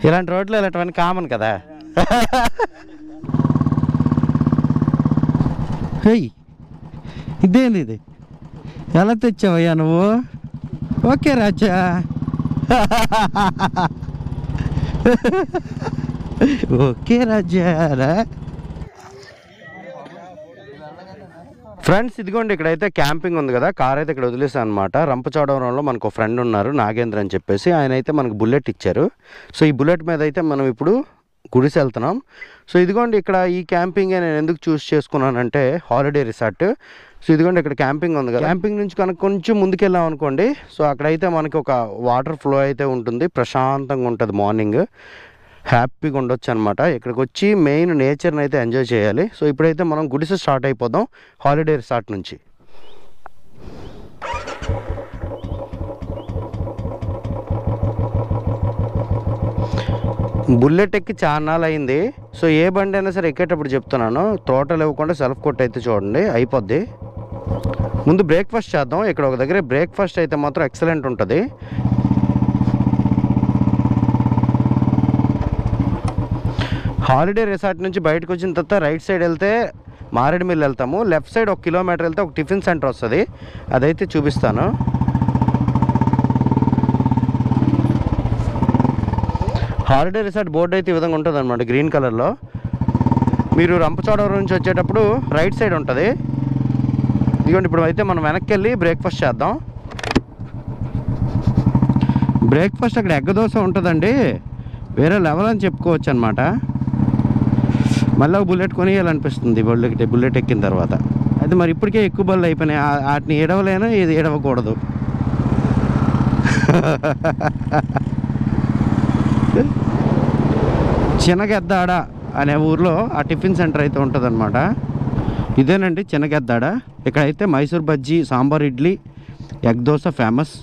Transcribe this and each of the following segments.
ఇలాంటి రోడ్లు ఇలాంటివన్నీ కామన్ కదా హేయ్ ఇదేంది ఇది ఎలా తెచ్చావయ్యా నువ్వు ఓకే రాజా ఓకే రాజా రా ఫ్రెండ్స్ ఇదిగోండి ఇక్కడైతే క్యాంపింగ్ ఉంది కదా కార్ అయితే ఇక్కడ వదిలేసాను అనమాట రంపచోడవరంలో మనకు ఫ్రెండ్ ఉన్నారు నాగేంద్ర అని చెప్పేసి ఆయన అయితే మనకు బుల్లెట్ ఇచ్చారు సో ఈ బుల్లెట్ మీద అయితే మనం ఇప్పుడు గుడిసి వెళ్తున్నాం సో ఇదిగోండి ఇక్కడ ఈ క్యాంపింగ్ నేను ఎందుకు చూస్ చేసుకున్నానంటే హాలిడే రిసార్ట్ సో ఇదిగోండి ఇక్కడ క్యాంపింగ్ ఉంది కదా క్యాంపింగ్ నుంచి కనుక కొంచెం ముందుకెళ్ళాం అనుకోండి సో అక్కడైతే మనకి ఒక వాటర్ ఫ్లో అయితే ఉంటుంది ప్రశాంతంగా ఉంటుంది మార్నింగ్ హ్యాపీగా ఉండొచ్చు అనమాట ఇక్కడికి వచ్చి మెయిన్ నేచర్ని అయితే ఎంజాయ్ చేయాలి సో ఇప్పుడైతే మనం గుడిసె స్టార్ట్ అయిపోదాం హాలిడే రిసార్ట్ నుంచి బుల్లెట్ ఎక్కి చాన్నాళ్ళు అయింది సో ఏ బండి అయినా సరే ఎక్కేటప్పుడు చెప్తున్నాను తోటలు ఇవ్వకుండా సెల్ఫ్ కొట్ అయితే చూడండి అయిపోద్ది ముందు బ్రేక్ఫాస్ట్ చేద్దాం ఇక్కడ ఒక దగ్గర బ్రేక్ఫాస్ట్ అయితే మాత్రం ఎక్సలెంట్ ఉంటుంది హాలిడే రిసార్ట్ నుంచి బయటకు వచ్చిన తర్వాత రైట్ సైడ్ వెళ్తే మారేడుమిల్లి వెళ్తాము లెఫ్ట్ సైడ్ ఒక కిలోమీటర్ వెళ్తే ఒక టిఫిన్ సెంటర్ వస్తుంది అదైతే చూపిస్తాను హాలిడే రిసార్ట్ బోర్డు అయితే ఈ విధంగా ఉంటుంది అనమాట గ్రీన్ కలర్లో మీరు రంపచోడవరం నుంచి వచ్చేటప్పుడు రైట్ సైడ్ ఉంటుంది ఇదిగోండి ఇప్పుడు అయితే మనం వెనక్కి వెళ్ళి బ్రేక్ఫాస్ట్ చేద్దాం బ్రేక్ఫాస్ట్ అక్కడ ఎగ్గ దోశ ఉంటుందండి వేరే లెవెల్ అని చెప్పుకోవచ్చు అనమాట మళ్ళీ ఒక బుల్లెట్ కొనియాలనిపిస్తుంది బుల్లెట్ బుల్లెట్ ఎక్కిన తర్వాత అయితే మరి ఇప్పటికే ఎక్కువ బళ్ళు అయిపోయినాయి ఆ- వాటిని ఏడవలేను ఇది ఏడవకూడదు చిన్నగెద్దాడ అనే ఊర్లో ఆ టిఫిన్ సెంటర్ అయితే ఉంటుందన్నమాట ఇదేనండి చిన్నగెద్దాడ ఇక్కడైతే Mysore bajji sambar idli egg dosa famous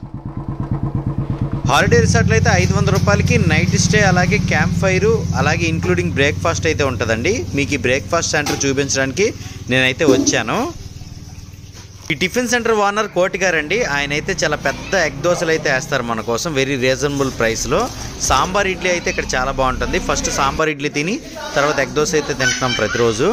holiday రిసార్ట్లో అయితే ఐదు వందల రూపాయలకి నైట్ స్టే అలాగే క్యాంప్ ఫైర్ అలాగే ఇంక్లూడింగ్ బ్రేక్ఫాస్ట్ అయితే ఉంటుందండి మీకు ఈ బ్రేక్ఫాస్ట్ సెంటర్ చూపించడానికి నేనైతే వచ్చాను ఈ టిఫిన్ సెంటర్ ఓనర్ కోటి గారండి ఆయన అయితే చాలా పెద్ద ఎగ్ దోశలు అయితే వేస్తారు మన కోసం వెరీ రీజనబుల్ ప్రైస్లో సాంబార్ ఇడ్లీ అయితే ఇక్కడ చాలా బాగుంటుంది ఫస్ట్ సాంబార్ ఇడ్లీ తిని తర్వాత ఎగ్ దోశ అయితే తింటున్నాం ప్రతిరోజు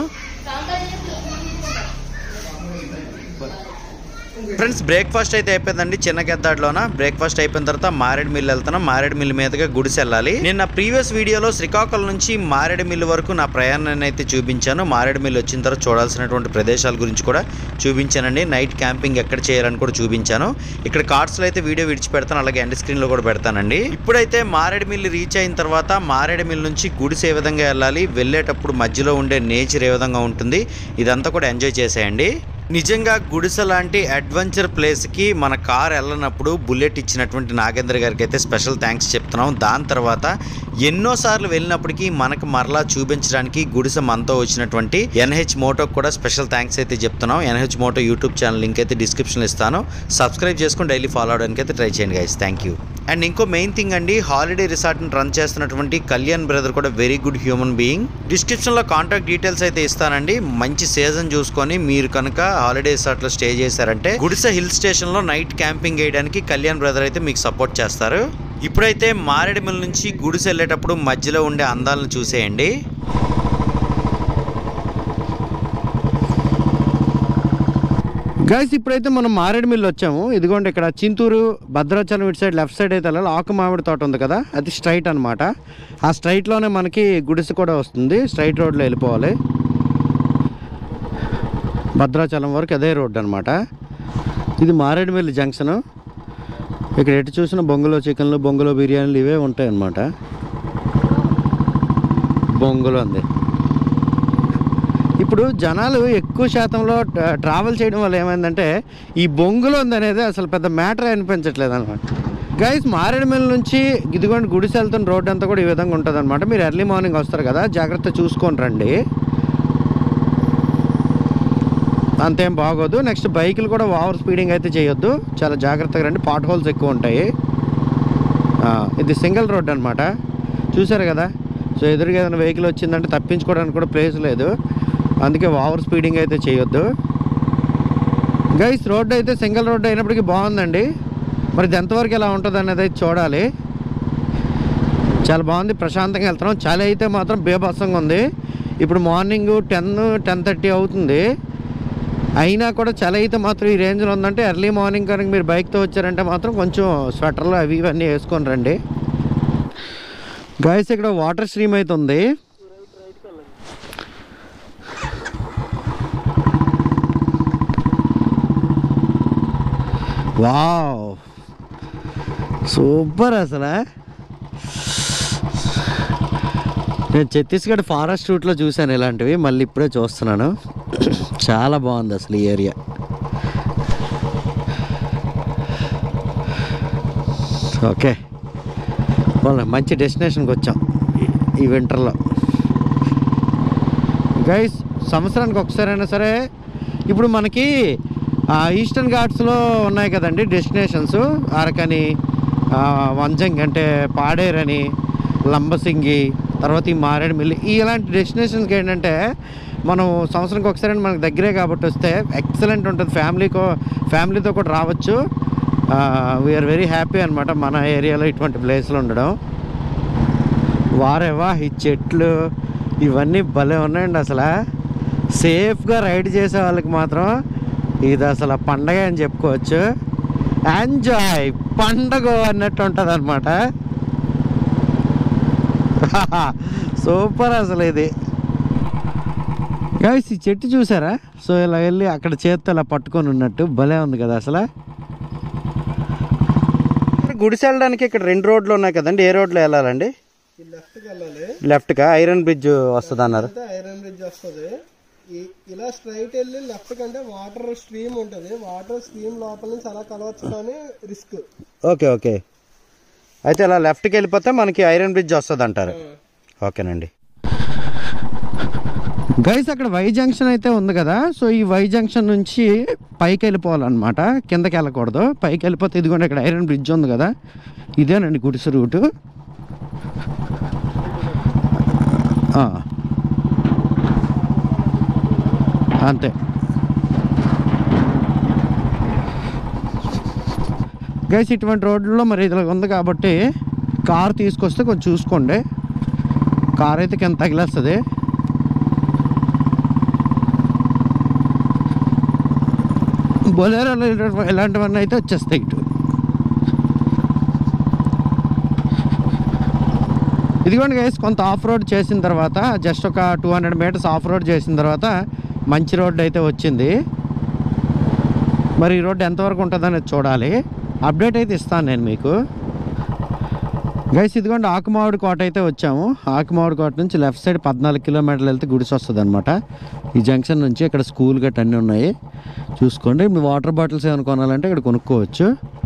ఫ్రెండ్స్ బ్రేక్ఫాస్ట్ అయితే అయిపోయిందండి చిన్న గెద్దాడులోన బ్రేక్ఫాస్ట్ అయిపోయిన తర్వాత మారేడు మిల్ వెళ్తున్నాం మారేడు మిల్ మీదుగా గుడిసి వెళ్ళాలి నేను నా ప్రీవియస్ వీడియోలో శ్రీకాకుళం నుంచి మారేడు మిల్ వరకు నా ప్రయాణాన్ని అయితే చూపించాను మారేడు మిల్ వచ్చిన తర్వాత చూడాల్సినటువంటి ప్రదేశాల గురించి కూడా చూపించానండి నైట్ క్యాంపింగ్ ఎక్కడ చేయాలని కూడా చూపించాను ఇక్కడ కార్డ్స్లో అయితే వీడియో విడిచిపెడతాను అలాగే ఎండ్ స్క్రీన్లో కూడా పెడతానండి ఇప్పుడైతే మారేడు మిల్ రీచ్ అయిన తర్వాత మారేడు మిల్ నుంచి గుడిసి ఏ విధంగా వెళ్ళాలి వెళ్ళేటప్పుడు మధ్యలో ఉండే నేచర్ ఏ విధంగా ఉంటుంది ఇదంతా కూడా ఎంజాయ్ చేసేయండి నిజంగా గుడిసె లాంటి అడ్వెంచర్ ప్లేస్కి మన కార్ వెళ్ళినప్పుడు బుల్లెట్ ఇచ్చినటువంటి నాగేంద్ర గారికి అయితే స్పెషల్ థ్యాంక్స్ చెప్తున్నాం దాని తర్వాత ఎన్నోసార్లు వెళ్ళినప్పటికీ మనకు మరలా చూపించడానికి గుడిసె మనతో వచ్చినటువంటి ఎన్హెచ్ మోటోకి కూడా స్పెషల్ థ్యాంక్స్ అయితే చెప్తున్నాం NH Moto YouTube channel link అయితే డిస్క్రిప్షన్లో ఇస్తాను సబ్స్క్రైబ్ చేసుకుని డైలీ ఫాలో అవడానికి అయితే ట్రై చేయండి గైస్ థ్యాంక్ యూ అండ్ ఇంకో మెయిన్ థింగ్ అండి హాలిడే రిసార్ట్ని రన్ చేస్తున్నటువంటి కళ్యాణ్ బ్రదర్ కూడా వెరీ గుడ్ హ్యూమన్ బీయింగ్ డిస్క్రిప్షన్లో కాంటాక్ట్ డీటెయిల్స్ అయితే ఇస్తానండి మంచి సీజన్ చూసుకొని మీరు కనుక హాలిడే రిసార్ట్లో స్టే చేశారంటే గుడిసె హిల్ స్టేషన్లో నైట్ క్యాంపింగ్ వేయడానికి కళ్యాణ్ బ్రదర్ అయితే మీకు సపోర్ట్ చేస్తారు ఇప్పుడైతే మారేడుమిల్ నుంచి గుడిసె వెళ్ళేటప్పుడు మధ్యలో ఉండే అందాలను చూసేయండి గైస్ ఇప్పుడైతే మనం మారేడుమిల్లి వచ్చాము ఇదిగోండి ఇక్కడ చింతూరు భద్రాచలం ఇటు సైడ్ లెఫ్ట్ సైడ్ అయితే వెళ్ళాలి ఆకు మామిడి తోట ఉంది కదా అది స్ట్రైట్ అనమాట ఆ స్ట్రైట్లోనే మనకి గుడిసె కూడా వస్తుంది స్ట్రైట్ రోడ్లో వెళ్ళిపోవాలి భద్రాచలం వరకు అదే రోడ్ అనమాట ఇది మారేడుమిల్లి జంక్షన్ ఇక్కడ ఎటు చూసినా బొంగులో చికెన్లు బొంగులో బిర్యానీలు ఇవే ఉంటాయి అన్నమాట బొంగులో ఉంది ఇప్పుడు జనాలు ఎక్కువ శాతంలో ట్రా- ట్రావెల్ చేయడం వల్ల ఏమైందంటే ఈ బొంగులో అనేది అసలు పెద్ద మ్యాటర్ అనిపించట్లేదు అనమాట గైస్ మారేడుమిల్లి నుంచి ఇదిగోండి గుడిసె వెళ్తున్న రోడ్ అంతా కూడా ఈ విధంగా ఉంటుంది అనమాట మీరు ఎర్లీ మార్నింగ్ వస్తారు కదా జాగ్రత్త చూసుకొని రండి అంతేం బాగోదు నెక్స్ట్ బైకులు కూడా ఓవర్ స్పీడింగ్ అయితే చేయొద్దు చాలా జాగ్రత్తగా రండి పాట్ హోల్స్ ఎక్కువ ఉంటాయి ఆ, ఇది సింగిల్ రోడ్ అనమాట చూసారు కదా సో ఎదురుగా ఏదైనా వెహికల్ వచ్చిందంటే తప్పించుకోవడానికి కూడా ప్లేస్ లేదు అందుకే ఓవర్ స్పీడింగ్ అయితే చేయొద్దు గైస్ రోడ్ అయితే సింగిల్ రోడ్ అయినప్పటికీ బాగుందండి మరి ఇది ఎంతవరకు ఎలా ఉంటుంది అనేది అయితే చూడాలి చాలా బాగుంది ప్రశాంతంగా వెళ్తున్నాం చలి అయితే మాత్రం బేభత్సంగా ఉంది ఇప్పుడు మార్నింగ్ టెన్ టెన్ థర్టీ అవుతుంది అయినా కూడా చలి అయితే మాత్రం ఈ రేంజ్లో ఉందంటే ఎర్లీ మార్నింగ్ కనుక మీరు బైక్తో వచ్చారంటే మాత్రం కొంచెం స్వెటర్లు అవి ఇవన్నీ వేసుకొని రండి గాయస్ ఇక్కడ వాటర్ స్ట్రీమ్ అయితే ఉంది వావ్ సూపర్ అసలు నేను ఛత్తీస్గఢ్ ఫారెస్ట్ రూట్లో చూశాను ఇలాంటివి మళ్ళీ ఇప్పుడే చూస్తున్నాను చాలా బాగుంది అసలు ఈ ఏరియా ఓకే పోనీ, మంచి డెస్టినేషన్కి వచ్చాం ఈ- ఈ వింటర్లో గైస్ సంవత్సరానికి ఒకసారైనా సరే ఇప్పుడు మనకి ఆ, ఈస్టర్న్ ఘాట్స్లో ఉన్నాయి కదండి డెస్టినేషన్స్ అరకని ఆ, వంజంగ్ అంటే పాడేరని లంబసింగి తర్వాత ఈ మారేడుమిల్లి ఈ ఇలాంటి డెస్టినేషన్స్కి ఏంటంటే మనం సంవత్సరానికి ఒకసారి మనకు దగ్గరే కాబట్టి వస్తే ఎక్సలెంట్ ఉంటుంది ఫ్యామిలీకో ఫ్యామిలీతో కూడా రావచ్చు వీఆర్ వెరీ హ్యాపీ అనమాట మన ఏరియాలో ఇటువంటి ప్లేస్లు ఉండడం వారేవా ఈ చెట్లు ఇవన్నీ భలే ఉన్నాయండి అసలు సేఫ్గా రైడ్ చేసే వాళ్ళకి మాత్రం ఇది అసలు పండగ అని చెప్పుకోవచ్చు ఎంజాయ్ పండగ అన్నట్టు ఉంటుంది అనమాట సూపర్ అసలు ఇది గైస్ ఈ చెట్టు చూసారా సో ఇలా వెళ్ళి అక్కడ చేత్తో ఇలా పట్టుకొని ఉన్నట్టు భలే ఉంది కదా అసలు గుడిసి వెళ్ళడానికి ఇక్కడ రెండు రోడ్లు ఉన్నాయి కదండి ఏ రోడ్లో వెళ్ళాలండి ఈ లెఫ్ట్కి వెళ్ళాలి లెఫ్ట్గా ఐరన్ బ్రిడ్జ్ వస్తుంది అన్నారు అయితే ఐరన్ బ్రిడ్జ్ వస్తుంది ఈ ఇలా స్ట్రైట్ వెళ్ళి లెఫ్ట్ కంటే వాటర్ స్ట్రీమ్ ఉంటుంది వాటర్ స్ట్రీమ్ లోపల నుంచి అలా కలవచ్చు కానీ రిస్క్ ఓకే ఓకే అయితే ఇలా లెఫ్ట్కి వెళ్ళిపోతే మనకి ఐరన్ బ్రిడ్జ్ వస్తుంది అంటారు ఓకేనండి గైస్ అక్కడ వై జంక్షన్ అయితే ఉంది కదా సో ఈ వై జంక్షన్ నుంచి పైకి వెళ్ళిపోవాలన్నమాట కిందకి వెళ్ళకూడదు పైకి వెళ్ళిపోతే ఇదిగోండి ఇక్కడ ఐరన్ బ్రిడ్జ్ ఉంది కదా ఇదేనండి గుడిసె రూటు ఆ. అంతే గైస్ ఇటువంటి రోడ్లలో మరి ఇలా ఉంది కాబట్టి కార్ తీసుకొస్తే కొంచెం చూసుకోండి కార్ అయితే కింద తగిలేస్తుంది బొలేరోలో ఇలాంటి- ఇలాంటివన్నీ అయితే వచ్చేస్తాయి ఇటు ఇదిగోండి గైస్ కొంత ఆఫ్ రోడ్ చేసిన తర్వాత జస్ట్ ఒక two hundred metres off road చేసిన తర్వాత మంచి రోడ్ అయితే వచ్చింది మరి ఈ రోడ్డు ఎంతవరకు ఉంటుందనేది చూడాలి అప్డేట్ అయితే ఇస్తాను నేను మీకు గైస్ ఇదిగోండి ఆకుమావిడి కోట అయితే వచ్చాము ఆకుమావిడి కోట నుంచి లెఫ్ట్ సైడ్ పద్నాలుగు కిలోమీటర్లు వెళ్తే గుడిసి వస్తుంది అనమాట ఈ జంక్షన్ నుంచి ఇక్కడ స్కూల్ గట్ అన్నీ ఉన్నాయి చూసుకోండి మీ వాటర్ బాటిల్స్ ఏమైనా కొనాలంటే ఇక్కడ కొనుక్కోవచ్చు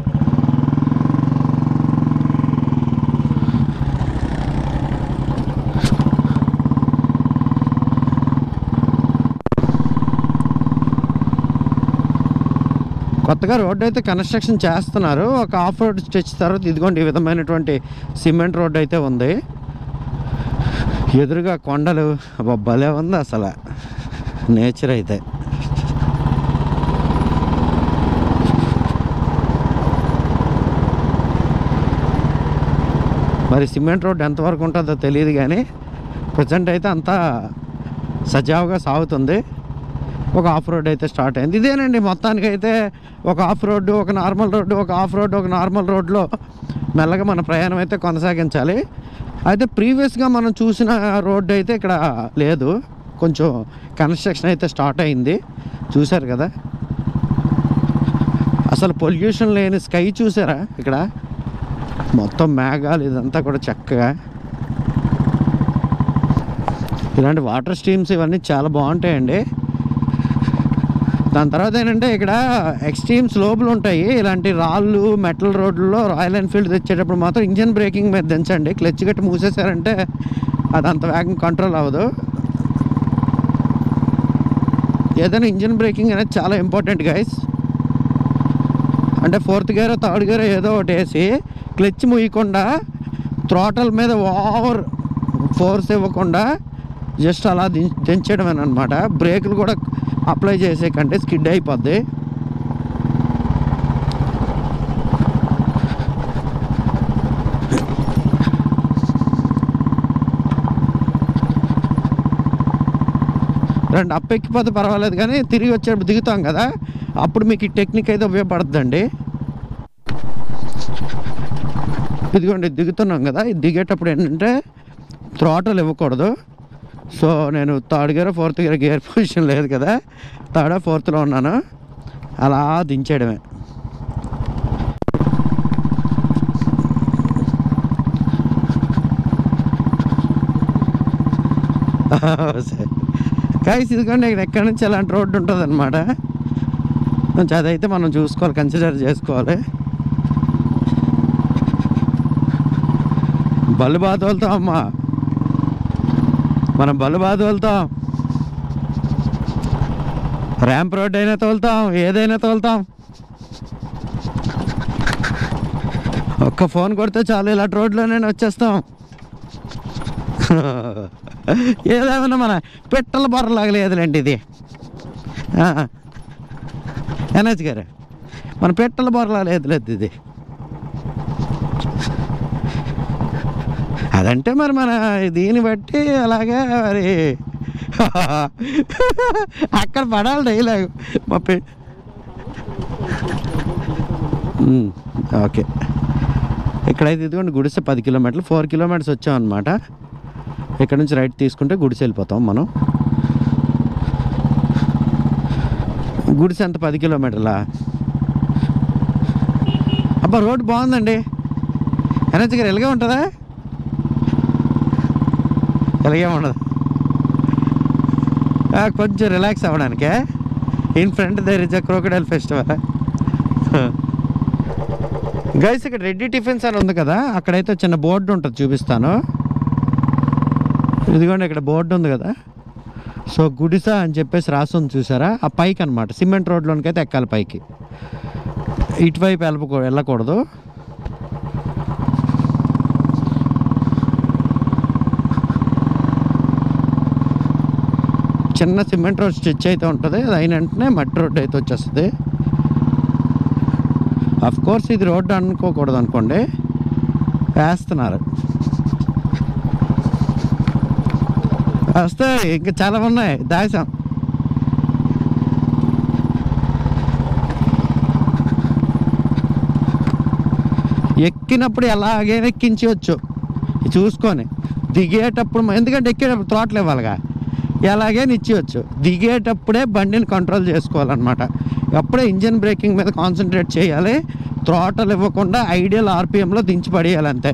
కొత్తగా రోడ్డు అయితే కన్స్ట్రక్షన్ చేస్తున్నారు ఒక ఆఫ్ రోడ్ స్టెచ్ తర్వాత ఇదిగోండి ఈ విధమైనటువంటి సిమెంట్ రోడ్డు అయితే ఉంది ఎదురుగా కొండలు అబ్బా భలే ఉంది అసలు నేచర్ అయితే మరి సిమెంట్ రోడ్ ఎంతవరకు ఉంటుందో తెలియదు కానీ ప్రజెంట్ అయితే అంతా సజావుగా సాగుతుంది ఒక ఆఫ్ రోడ్ అయితే స్టార్ట్ అయింది ఇదేనండి మొత్తానికి అయితే ఒక ఆఫ్ రోడ్డు ఒక నార్మల్ రోడ్డు ఒక ఆఫ్ రోడ్డు ఒక నార్మల్ రోడ్లో మెల్లగా మన ప్రయాణం అయితే కొనసాగించాలి అయితే ప్రీవియస్గా మనం చూసిన రోడ్డు అయితే ఇక్కడ లేదు కొంచెం కన్స్ట్రక్షన్ అయితే స్టార్ట్ అయింది చూశారు కదా అసలు పొల్యూషన్ లేని స్కై చూసారా ఇక్కడ మొత్తం మేఘాలు ఇదంతా కూడా చక్కగా ఇలాంటి వాటర్ స్ట్రీమ్స్ ఇవన్నీ చాలా బాగుంటాయండి దాని తర్వాత ఏంటంటే ఇక్కడ ఎక్స్ట్రీమ్ స్లోపులు ఉంటాయి ఇలాంటి రాళ్ళు మెటల్ రోడ్లలో రాయల్ ఎన్ఫీల్డ్ తెచ్చేటప్పుడు మాత్రం ఇంజన్ బ్రేకింగ్ మీద దించండి క్లచ్ గట్టి మూసేశారంటే అది అంత వేగం కంట్రోల్ అవ్వదు ఏదైనా ఇంజన్ బ్రేకింగ్ అనేది చాలా ఇంపార్టెంట్ గైస్ అంటే ఫోర్త్ గేర్ థర్డ్ గేర్ ఏదో ఒకటి వేసి క్లచ్ ముయ్యకుండా థ్రోటల్ మీద ఓవర్ ఫోర్స్ ఇవ్వకుండా జస్ట్ అలా దిం దించడమేనమాట బ్రేకులు కూడా అప్లై చేసేకంటే స్కిడ్ అయిపోద్ది రెండు అప్ ఎక్కిపోతే పర్వాలేదు కానీ తిరిగి వచ్చేటప్పుడు దిగుతాం కదా అప్పుడు మీకు ఈ టెక్నిక్ అయితే ఉపయోగపడుతుందండి ఇదిగోండి దిగుతున్నాం కదా ఇది దిగేటప్పుడు ఏంటంటే థ్రాటల్ ఇవ్వకూడదు సో నేను third gear fourth gear gear position లేదు కదా థర్డ్ ఫోర్త్లో ఉన్నాను అలా దించేయడమే కాయస్ ఇదిగోండి ఇక్కడ ఎక్కడి నుంచి అలాంటి రోడ్డు ఉంటుంది అనమాట కొంచెం అదైతే మనం చూసుకోవాలి కన్సిడర్ చేసుకోవాలి బలు బాధ వెళ్తాం అమ్మా మనం బలు బాధ వెళ్తాం ర్యాంప్ రోడ్ అయినా తోలుతాం ఏదైనా తోలుతాం ఒక్క ఫోన్ కొడితే చాలు ఇలాంటి రోడ్లోనే వచ్చేస్తాం ఏదేమన్నా మన పెట్టల బొర్రలాగా లేదులేండి ఇది ఎన్హెచ్ గారు మన పెట్టల బొర్రలా లేదు లేదు ఇది అదంటే మరి మన దీన్ని బట్టి అలాగే మరి అక్కడ పడాలి డైలాగ్ మా పె ఉమ్, ఓకే ఇక్కడైతే ఇదిగోండి గుడిసె పది కిలోమీటర్లు ఫోర్ కిలోమీటర్స్ వచ్చాం అనమాట ఇక్కడ నుంచి రైట్ తీసుకుంటే గుడిసె వెళ్ళిపోతాం మనం గుడిసె ఎంత పది కిలోమీటర్లా అబ్బా రోడ్ బాగుందండి ఎనర్జీ గారు ఎలాగే ఉంటుందా ఎలాగే ఉండదు ఆ, కొంచెం రిలాక్స్ అవ్వడానికే in front there is a crocodile festival guys ఇక్కడ రెడ్డి టిఫిన్స్ అని ఉంది కదా అక్కడైతే చిన్న బోర్డు ఉంటుంది చూపిస్తాను ఇదిగోండి ఇక్కడ బోర్డు ఉంది కదా సో గుడిసా అని చెప్పేసి రాస్తుంది చూసారా ఆ పైకి అనమాట సిమెంట్ రోడ్లోనికి అయితే ఎక్కాలి పైకి ఇటువైపు వెళ్ళకూ వెళ్ళకూడదు చిన్న సిమెంట్ రోడ్ స్టిచ్ అయితే ఉంటుంది అది అయిన వెంటనే మట్టి రోడ్ అయితే వచ్చేస్తుంది అఫ్ కోర్స్ ఇది రోడ్డు అనుకోకూడదు అనుకోండి వేస్తున్నారు వస్తాయి ఇంకా చాలా ఉన్నాయి దాసాం ఎక్కినప్పుడు ఎలాగే ఎక్కించవచ్చు చూసుకొని దిగేటప్పుడు మ- ఎందుకంటే ఎక్కేటప్పుడు తోటలు ఇవ్వాలిగా ఎలాగే ఇచ్చేయచ్చు దిగేటప్పుడే బండిని కంట్రోల్ చేసుకోవాలన్నమాట అప్పుడే ఇంజన్ బ్రేకింగ్ మీద కాన్సన్ట్రేట్ చేయాలి త్రోటలు ఇవ్వకుండా ఐడియల్ ఆర్పిఎంలో దించి పడేయాలి అంతే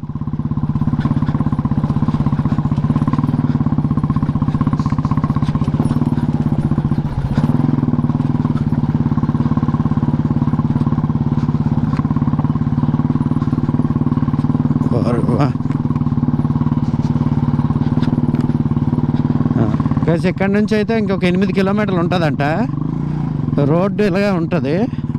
కలిసి ఇక్కడి నుంచి అయితే ఇంకొక ఎనిమిది కిలోమీటర్లు ఉంటుందంట రోడ్డు ఇలాగే ఉంటుంది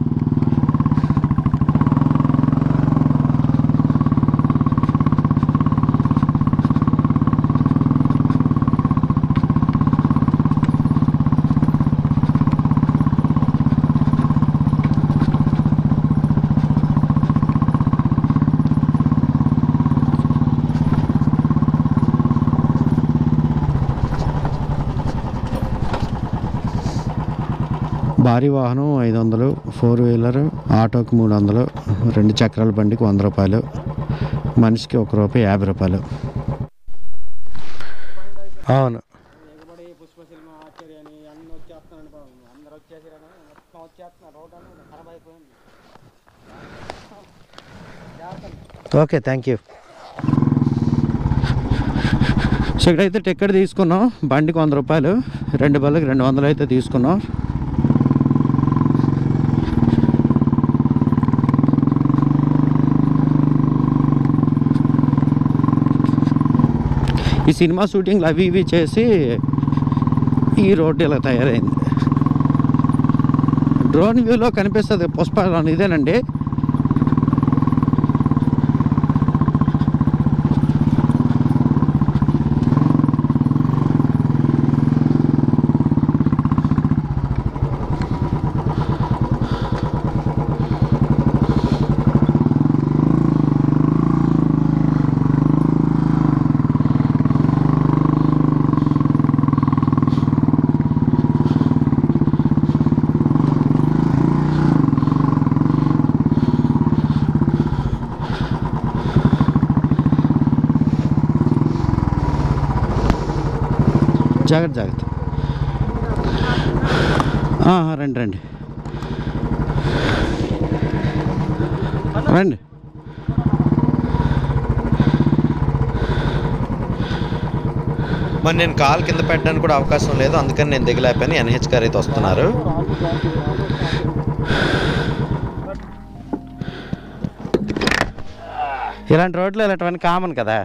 భారీ వాహనం ఐదు వందలు ఫోర్ వీలర్ ఆటోకి మూడు వందలు రెండు చక్రాల బండికి వంద రూపాయలు మనిషికి ఒక రూపాయి యాభై రూపాయలు అవును ఎగబడి పుష్ప సినిమా ఆచార్య అని అన్ని వచ్చేస్తున్నాను బాబు అందరు వచ్చేసారని మొత్తం వచ్చేస్తున్నారు రోడ్ అనేది ఖరాబ్ అయిపోయింది ఓకే థ్యాంక్ యూ సో ఇక్కడైతే టికెట్ తీసుకున్నాం బండికి వంద రూపాయలు రెండు బళ్ళకి రెండు వందలు అయితే తీసుకున్నాం ఈ సినిమా షూటింగ్లు అవి ఇవి చేసి ఈ రోడ్డు ఇలా తయారైంది డ్రోన్ వ్యూలో కనిపిస్తుంది పుష్ప ఇదేనండి జాగ్రత్త జాగ్రత్త ఆ, రండి రండి రండి మరి నేను కాల్ కింద పెట్టడానికి కూడా అవకాశం లేదు అందుకని నేను దిగలేకపోయాను ఎన్హెచ్ గారు అయితే వస్తున్నారు ఇలాంటి రోడ్లు ఇలాంటివన్నీ కామన్ కదా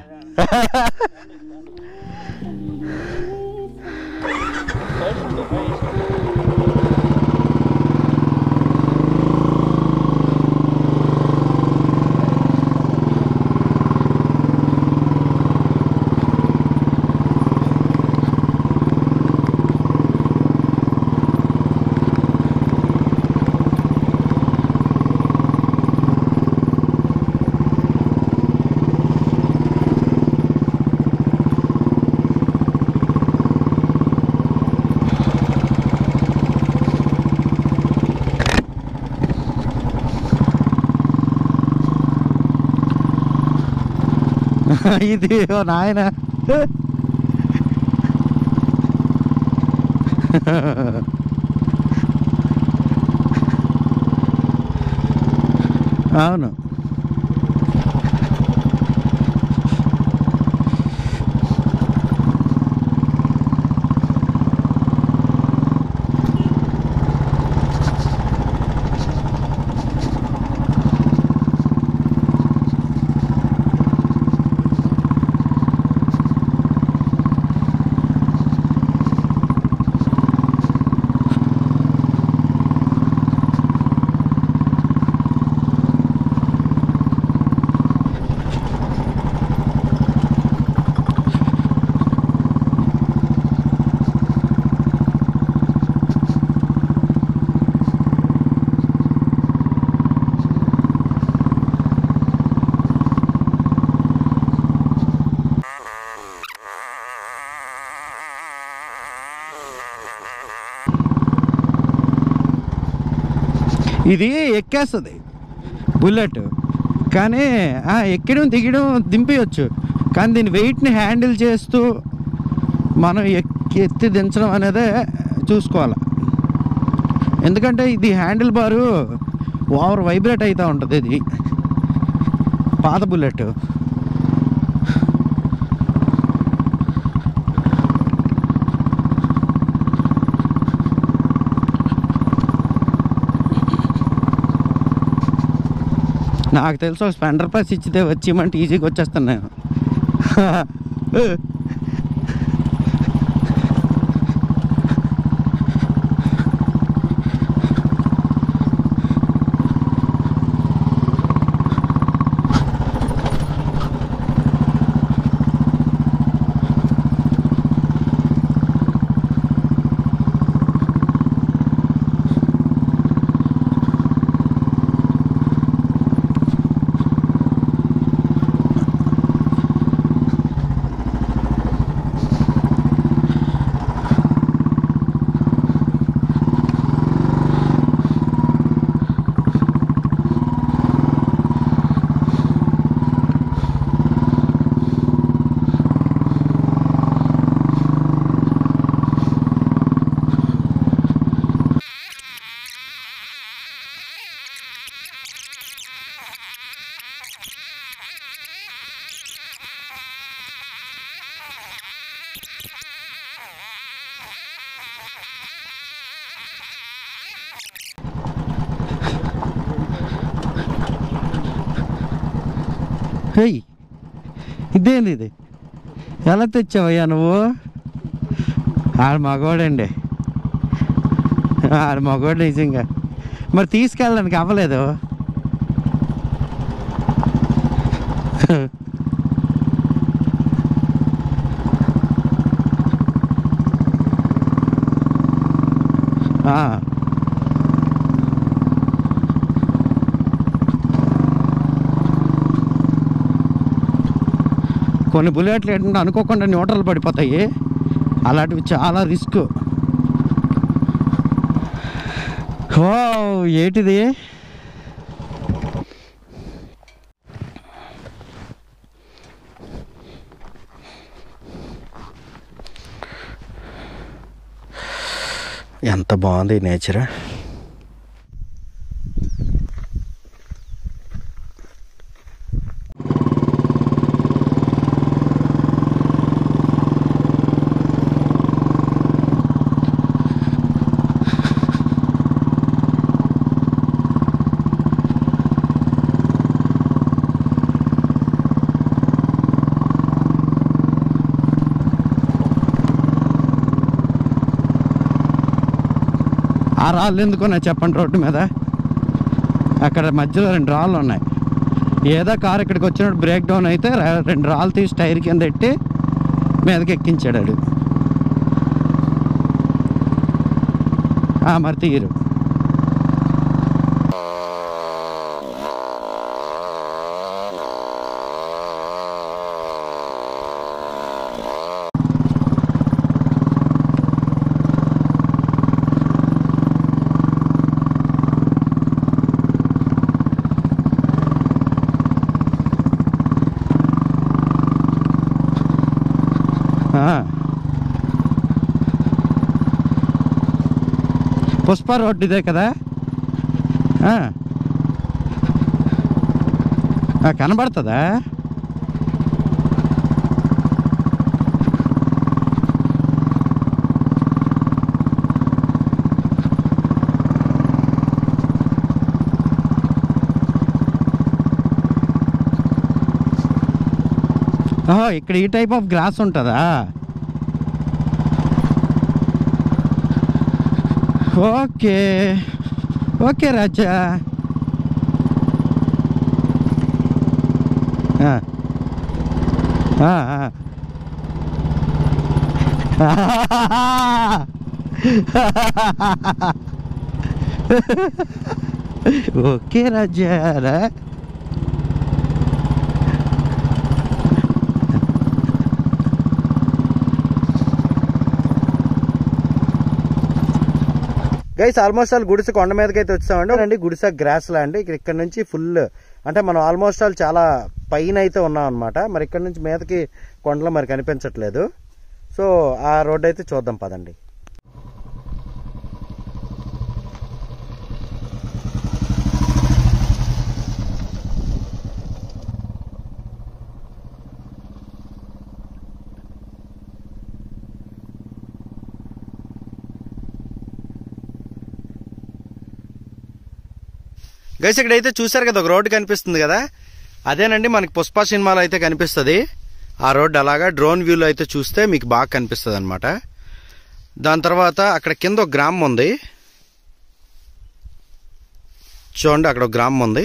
ఇది ఓ నాయన అవును ఇది ఎక్కేస్తుంది బుల్లెట్ కానీ ఆ, ఎక్కడం దిగడం దింపేయచ్చు కానీ దీని వెయిట్ని హ్యాండిల్ చేస్తూ మనం ఎక్కి ఎత్తి దించడం అనేది చూసుకోవాలి ఎందుకంటే ఇది హ్యాండిల్ బారు ఓవర్ వైబ్రేట్ అవుతూ ఉంటుంది ఇది పాత బుల్లెట్ నాకు తెలుసు ఒక స్పెండర్ ప్లస్ ఇచ్చితే వచ్చి ఇమ్మంటే ఈజీగా వచ్చేస్తాను నేను హేయ్ ఇదేంది ఇది ఎలా తెచ్చావయ్యా నువ్వు ఆడ మగవాడండి ఆడ మగవాడు నిజంగా మరి తీసుకెళ్ళడానికి అవ్వలేదు ఆ. కొన్ని బుల్లెట్లు ఏంటంటే అనుకోకుండా న్యూట్రల్ పడిపోతాయి అలాంటివి చాలా రిస్క్ ఓ ఏంటిది ఎంత బాగుంది నేచర్ ఆ రాళ్ళు ఎందుకున్నా చెప్పండి రోడ్డు మీద అక్కడ మధ్యలో రెండు రాళ్ళు ఉన్నాయి ఏదో కారు ఇక్కడికి వచ్చినప్పుడు బ్రేక్ డౌన్ అయితే ర- రెండు రాళ్ళు తీసి టైర్ కింద పెట్టి మీదకి ఎక్కించాడు వాడు. ఆ మరి తీయరు ఆ. పుష్ప రోడ్ ఇదే కదా ఆ. ఆ, కనబడుతుందా ఓహో ఇక్కడ ఈ టైప్ ఆఫ్ గ్రాస్ ఉంటుందా ఓకే ఓకే రాజా ఆ. ఆ, ఆ. ఓకే రాజా రా గైస్ ఆల్మోస్ట్ ఆల్ గుడిసె కొండ మీదకి అయితే వచ్చామండి అండి గుడిసె గ్రాస్ ల్యాండ్ ఇక్కడ ఇక్కడ నుంచి ఫుల్ అంటే మనం ఆల్మోస్ట్ ఆల్ చాలా పైన అయితే ఉన్నాం అనమాట మరి ఇక్కడ నుంచి మీదకి కొండలో మరి కనిపించట్లేదు సో ఆ రోడ్ అయితే చూద్దాం పదండి గైస్ ఇక్కడైతే చూసారు కదా ఒక రోడ్డు కనిపిస్తుంది కదా అదేనండి మనకి పుష్ప సినిమాలో అయితే కనిపిస్తుంది ఆ రోడ్డు అలాగా డ్రోన్ వ్యూలో అయితే చూస్తే మీకు బాగా కనిపిస్తుంది అనమాట దాని తర్వాత అక్కడ కింద ఒక గ్రామం ఉంది చూడండి అక్కడ ఒక గ్రామం ఉంది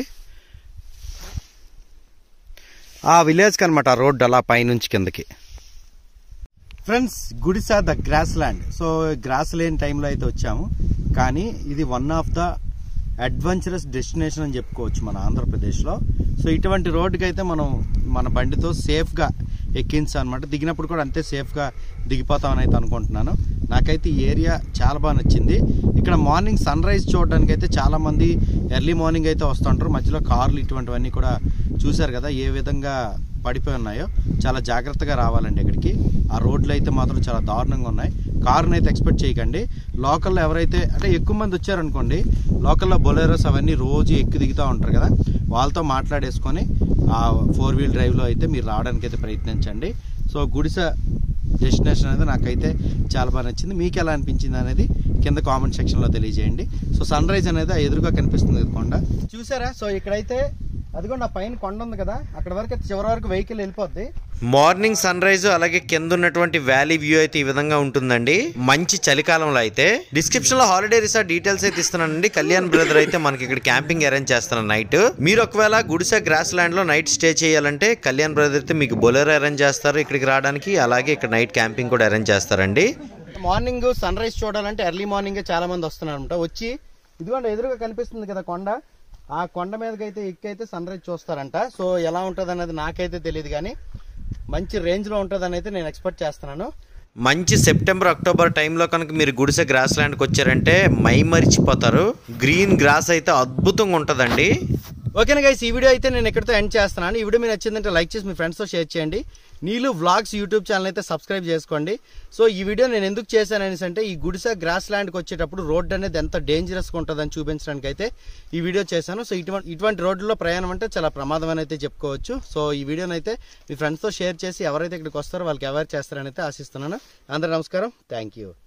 ఆ విలేజ్కి అనమాట ఆ రోడ్డు అలా పైనుంచి కిందకి ఫ్రెండ్స్ గుడిసా the grass land so grass లేని టైంలో అయితే వచ్చాము కానీ ఇది one of the adventurous destination అని చెప్పుకోవచ్చు మన ఆంధ్రప్రదేశ్లో సో ఇటువంటి రోడ్డుకి అయితే మనం మన బండితో సేఫ్గా ఎక్కించా అనమాట దిగినప్పుడు కూడా అంతే సేఫ్గా దిగిపోతామని అయితే అనుకుంటున్నాను నాకైతే ఈ ఏరియా చాలా బాగా నచ్చింది ఇక్కడ మార్నింగ్ సన్ రైజ్ చూడడానికి అయితే చాలామంది ఎర్లీ మార్నింగ్ అయితే వస్తుంటారు మధ్యలో కార్లు ఇటువంటివన్నీ కూడా చూశారు కదా ఏ విధంగా పడిపోయి ఉన్నాయో చాలా జాగ్రత్తగా రావాలండి ఇక్కడికి ఆ రోడ్లు అయితే మాత్రం చాలా దారుణంగా ఉన్నాయి కారుని అయితే ఎక్స్పెక్ట్ చేయకండి లోకల్లో ఎవరైతే అంటే ఎక్కువ మంది వచ్చారనుకోండి లోకల్లో బొలెరోస్ అవన్నీ రోజు ఎక్కి దిగుతూ ఉంటారు కదా వాళ్ళతో మాట్లాడేసుకొని ఆ ఫోర్ వీల్ డ్రైవ్లో అయితే మీరు రావడానికి అయితే ప్రయత్నించండి సో గుడిస డెస్టినేషన్ అనేది నాకైతే చాలా బాగా నచ్చింది మీకు ఎలా అనిపించింది అనేది కింద కామెంట్ సెక్షన్లో తెలియజేయండి సో సన్ రైజ్ అనేది ఆ ఎదురుగా కనిపిస్తుంది కదా కొండ చూసారా సో ఇక్కడైతే అదిగోండి ఆ పైన కొండ ఉంది కదా అక్కడ వరకు అయితే చివరి వరకు వెహికల్ వెళ్ళిపోద్ది మార్నింగ్ సన్ రైజ్ అలాగే కింద ఉన్నటువంటి వ్యాలీ వ్యూ అయితే ఈ విధంగా ఉంటుందండి మంచి చలికాలంలో అయితే డిస్క్రిప్షన్ లో హాలిడే రిసార్ట్ డీటెయిల్స్ అయితే ఇస్తున్నానండి కళ్యాణ్ బ్రదర్ అయితే మనకి ఇక్కడ క్యాంపింగ్ అరేంజ్ చేస్తున్నారు నైట్ మీరు ఒకవేళ గుడిసె గ్రాస్ ల్యాండ్ లో నైట్ స్టే చేయాలంటే కళ్యాణ్ బ్రదర్ అయితే మీకు బొలెరో అరేంజ్ చేస్తారు ఇక్కడికి రావడానికి అలాగే ఇక్కడ నైట్ క్యాంపింగ్ కూడా అరేంజ్ చేస్తారండి మార్నింగ్ సన్ రైజ్ చూడాలంటే ఎర్లీ మార్నింగ్ చాలా మంది వస్తున్నారు అనమాట వచ్చి ఇదిగోండి ఎదురుగా కనిపిస్తుంది కదా కొండ ఆ కొండ మీదకి అయితే ఎక్కి అయితే సన్ రైజ్ చూస్తారంట సో ఎలా ఉంటుంది అనేది నాకైతే తెలియదు కానీ మంచి రేంజ్ లో ఉంటుందని అయితే నేను ఎక్స్పెక్ట్ చేస్తున్నాను మంచి సెప్టెంబర్ అక్టోబర్ టైంలో కనుక మీరు గుడిసె గ్రాస్ ల్యాండ్కి వచ్చారంటే మై మరిచిపోతారు గ్రీన్ గ్రాస్ అయితే అద్భుతంగా ఉంటుందండి ఓకేనా గైస్ ఈ వీడియో అయితే నేను ఎక్కడితో ఎండ్ చేస్తున్నాను ఈ వీడియో మీకు నచ్చిందంటే లైక్ చేసి మీ ఫ్రెండ్స్తో షేర్ చేయండి నీళ్ళు వ్లాగ్స్ యూట్యూబ్ ఛానల్ అయితే సబ్స్క్రైబ్ చేసుకోండి సో ఈ వీడియో నేను ఎందుకు చేశాను అనేసి అంటే ఈ గుడిసె గ్రాస్ ల్యాండ్కి వచ్చేటప్పుడు రోడ్ అనేది ఎంత డేంజరస్గా ఉంటుందని చూపించడానికి అయితే ఈ వీడియో చేశాను సో ఇటువంటి ఇటువంటి రోడ్లలో ప్రయాణం అంటే చాలా ప్రమాదం అని అయితే చెప్పుకోవచ్చు సో ఈ వీడియోని అయితే మీ ఫ్రెండ్స్తో షేర్ చేసి ఎవరైతే ఇక్కడికి వస్తారో వాళ్ళకి అవేర్ చేస్తారని అయితే ఆశిస్తున్నాను అందరూ నమస్కారం థ్యాంక్ యూ